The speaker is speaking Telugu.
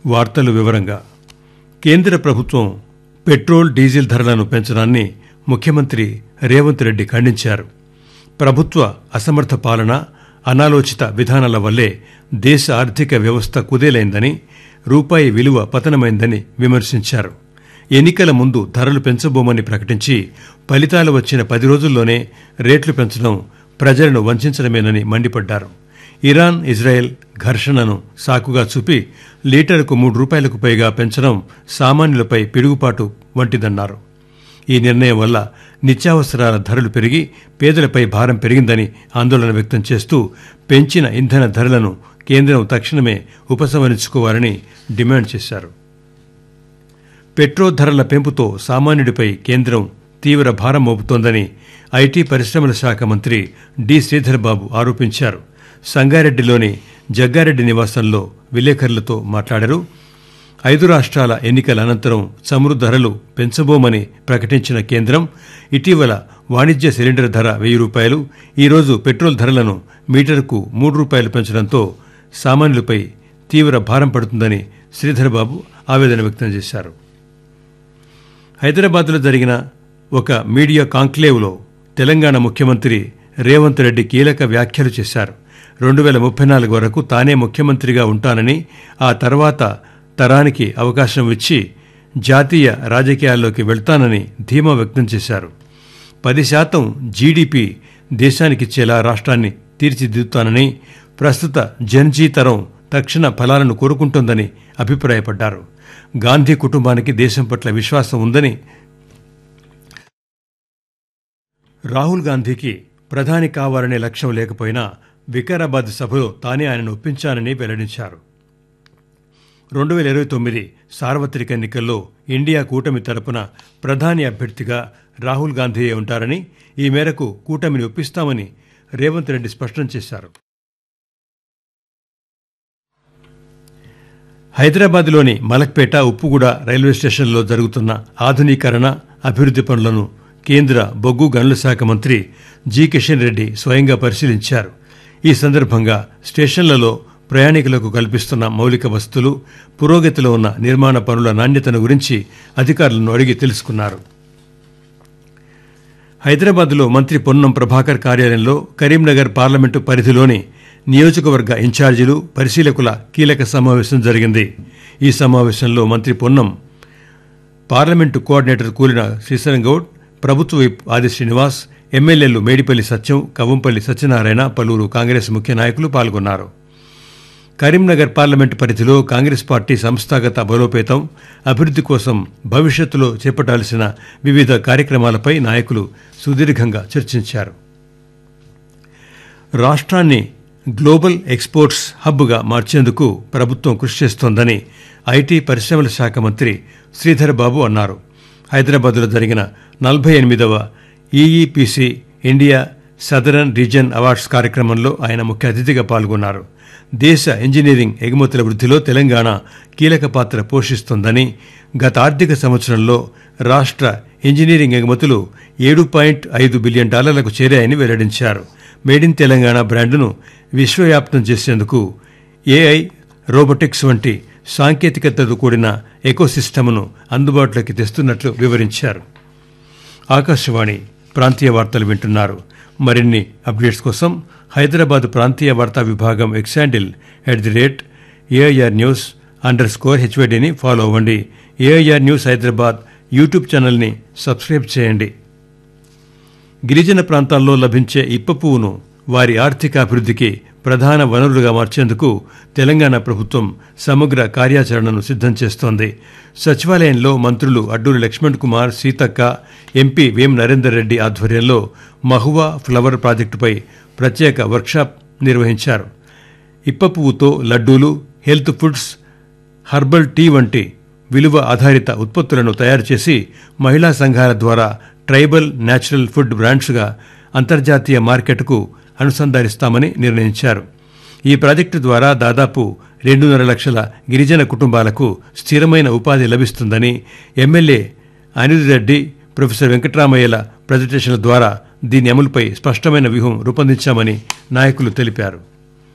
వార్తలు వివరంగా కేంద్ర ప్రభుత్వం పెట్రోల్ డీజిల్ ధరలను పెంచడాన్ని ముఖ్యమంత్రి రేవంత్ రెడ్డి ఖండించారు ప్రభుత్వ అసమర్థ పాలన అనాలోచిత విధానాల వల్లే దేశ ఆర్థిక వ్యవస్థ కుదేలైందని రూపాయి విలువ పతనమైందని విమర్శించారు ఎన్నికల ముందు ధరలు పెంచబోమని ప్రకటించి ఫలితాలు వచ్చిన పది రోజుల్లోనే రేట్లు పెంచడం ప్రజలను వంచడమేనని మండిపడ్డారు ఇరాన్ ఇజ్రాయెల్ ఘర్షణను సాకుగా చూపి లీటరుకు మూడు రూపాయలకు పైగా పెంచడం సామాన్యులపై పిడుగుపాటు వంటిదన్నారు ఈ నిర్ణయం వల్ల నిత్యావసరాల ధరలు పెరిగి పేదలపై భారం పెరిగిందని ఆందోళన వ్యక్తం చేస్తూ పెంచిన ఇంధన ధరలను కేంద్రం తక్షణమే ఉపసంహరించుకోవాలని డిమాండ్ చేశారు పెట్రోల్ ధరల పెంపుతో సామాన్యుడిపై కేంద్రం తీవ్ర భారం మోపుతోందని ఐటీ పరిశ్రమల శాఖ మంత్రి డి శ్రీధర్ బాబు ఆరోపించారు సంగారెడ్డిలోని జగ్గారెడ్డి నివాసంలో విలేకరులతో మాట్లాడారు ఐదు రాష్ట్రాల ఎన్నికల అనంతరం చమురు ధరలు పెంచబోమని ప్రకటించిన కేంద్రం ఇటీవల వాణిజ్య సిలిండర్ ధర వెయ్యి రూపాయలు ఈరోజు పెట్రోల్ ధరలను మీటర్కు మూడు రూపాయలు పెంచడంతో సామాన్యులపై తీవ్ర భారం పడుతుందని శ్రీధర్ బాబు ఆవేదన వ్యక్తం చేశారు హైదరాబాద్లో జరిగిన ఒక మీడియా కాంక్లేవ్లో తెలంగాణ ముఖ్యమంత్రి రేవంత్ రెడ్డి కీలక వ్యాఖ్యలు చేశారు రెండు వేల ముప్పై నాలుగు వరకు తానే ముఖ్యమంత్రిగా ఉంటానని ఆ తర్వాత తరానికి అవకాశం ఇచ్చి జాతీయ రాజకీయాల్లోకి వెళ్తానని ధీమా వ్యక్తం చేశారు పది శాతం జీడీపీ దేశానికిచ్చేలా రాష్ట్రాన్ని తీర్చిదిద్దుతానని ప్రస్తుత జన్జీ తరం తక్షణ ఫలాలను కోరుకుంటోందని అభిప్రాయపడ్డారు గాంధీ కుటుంబానికి దేశం పట్ల విశ్వాసం ఉందని రాహుల్ గాంధీకి ప్రధాని కావాలనే లక్ష్యం లేకపోయినా వికారాబాద్ సభలో తానే ఆయనను ఒప్పించానని వెల్లడించారు రెండు వేల ఇరవై తొమ్మిది సార్వత్రిక ఎన్నికల్లో ఇండియా కూటమి తరపున ప్రధాని అభ్యర్థిగా రాహుల్ గాంధీయే ఉంటారని ఈ మేరకు కూటమిని ఒప్పిస్తామని రేవంత్ రెడ్డి స్పష్టం చేశారు హైదరాబాద్లోని మలక్పేట ఉప్పుగూడ రైల్వే స్టేషన్లో జరుగుతున్న ఆధునీకరణ అభివృద్ది పనులను కేంద్ర బొగ్గు గనుల శాఖ మంత్రి జి కిషన్ రెడ్డి స్వయంగా పరిశీలించారు ఈ సందర్భంగా స్టేషన్లలో ప్రయాణికులకు కల్పిస్తున్న మౌలిక వస్తువులు పురోగతిలో ఉన్న నిర్మాణ పనుల నాణ్యతను గురించి అధికారులను అడిగి తెలుసుకున్నారు హైదరాబాద్లో మంత్రి పొన్నం ప్రభాకర్ కార్యాలయంలో కరీంనగర్ పార్లమెంటు పరిధిలోని నియోజకవర్గ ఇన్ఛార్జీలు పరిశీలకుల కీలక సమావేశం జరిగింది ఈ సమావేశంలో మంత్రి పొన్నం పార్లమెంటు కోఆర్డినేటర్ కూలిన శ్రీశరం గౌడ్ ప్రభుత్వ విప్ ఆది శ్రీనివాస్ ఎమ్మెల్యేలు మేడిపల్లి సత్యం కవంపల్లి సత్యనారాయణ పలువురు కాంగ్రెస్ ముఖ్య నాయకులు పాల్గొన్నారు కరీంనగర్ పార్లమెంటు పరిధిలో కాంగ్రెస్ పార్టీ సంస్థాగత బలోపేతం అభివృద్ది కోసం భవిష్యత్తులో చేపట్టాల్సిన వివిధ కార్యక్రమాలపై నాయకులు సుదీర్ఘంగా చర్చించారు రాష్ట్రాన్ని గ్లోబల్ ఎక్స్పోర్ట్స్ హబ్గా మార్చేందుకు ప్రభుత్వం కృషి చేస్తోందని ఐటీ పరిశ్రమల శాఖ మంత్రి శ్రీధర్ బాబు అన్నారు హైదరాబాద్లో జరిగిన నలభై ఎనిమిదవ EEPC India southern region awards కార్యక్రమంలో ఆయన ముఖ్య అతిథిగా పాల్గొన్నారు దేశ ఇంజనీరింగ్ ఎగుమతుల వృద్ధిలో తెలంగాణ కీలక పాత్ర పోషిస్తోందని గత ఆర్థిక సంవత్సరంలో రాష్ట్ర ఇంజనీరింగ్ ఎగుమతులు ఏడు పాయింట్ ఐదు బిలియన్ డాలర్లకు చేరాయని వెల్లడించారు మేడ్ ఇన్ తెలంగాణ బ్రాండును విశ్వవ్యాప్తం చేసేందుకు ఏఐ రోబోటిక్స్ వంటి సాంకేతికతతో కూడిన ఎకోసిస్టమ్ను అందుబాటులోకి తెస్తున్నట్లు వివరించారు ఆకాశవాణి ప్రాంతీయ వార్తలు వింటున్నారు మరిన్ని అప్డేట్స్ కోసం హైదరాబాద్ ప్రాంతీయ వార్తా విభాగం X handle at the rate AIR news underscore హెచ్వైడిని ఫాలో అవ్వండి ఏఐఆర్ న్యూస్ హైదరాబాద్ యూట్యూబ్ ఛానల్ని సబ్స్క్రైబ్ చేయండి గిరిజన ప్రాంతాల్లో లభించే ఇప్ప పువ్వును వారి ఆర్థిక అభివృద్ధికి ప్రధాన వనరులుగా మార్చేందుకు తెలంగాణ ప్రభుత్వం సమగ్ర కార్యాచరణను సిద్ధం చేస్తోంది సచివాలయంలో మంత్రులు అడ్డూరి లక్ష్మణ్ కుమార్ సీతక్క ఎంపీ వేం నరేందర్ రెడ్డి ఆధ్వర్యంలో మహువా ఫ్లవర్ ప్రాజెక్టుపై ప్రత్యేక వర్క్షాప్ నిర్వహించారు ఇప్ప పువ్వుతో లడ్డూలు హెల్త్ ఫుడ్స్ హర్బల్ టీ వంటి విలువ ఆధారిత ఉత్పత్తులను తయారు చేసి మహిళా సంఘాల ద్వారా ట్రైబల్ న్యాచురల్ ఫుడ్ బ్రాండ్స్గా అంతర్జాతీయ మార్కెట్కు అనుసంధానిస్తామని నిర్ణయించారు ఈ ప్రాజెక్టు ద్వారా దాదాపు రెండున్నర లక్షల గిరిజన కుటుంబాలకు స్థిరమైన ఉపాధి లభిస్తుందని ఎమ్మెల్యే అనిల్ రెడ్డి ప్రొఫెసర్ వెంకట్రామయ్యల ప్రజెంటేషన్ల ద్వారా దీని అమలుపై స్పష్టమైన వ్యూహం రూపొందించామని నాయకులు తెలిపారు